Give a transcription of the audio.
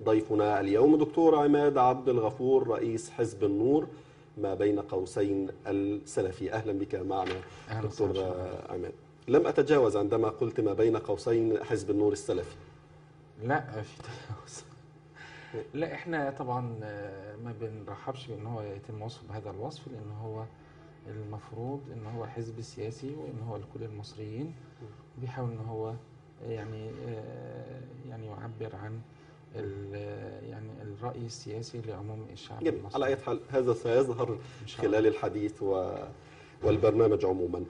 ضيفنا اليوم دكتور عماد عبد الغفور رئيس حزب النور ما بين قوسين السلفي أهلا بك معنا أهلا دكتور وسهلا. عماد لم أتجاوز عندما قلت ما بين قوسين حزب النور السلفي لا في تجاوز لا احنا طبعا آه، ما بنرحبش بان هو يتم وصفه بهذا الوصف لان هو المفروض ان هو حزب سياسي وان هو لكل المصريين بيحاول ان هو يعني آه، يعني يعبر عن ال- يعني الراي السياسي لعموم الشعب جميل المصري على أي حال هذا سيظهر إن شاء الله. خلال الحديث و... والبرنامج عموما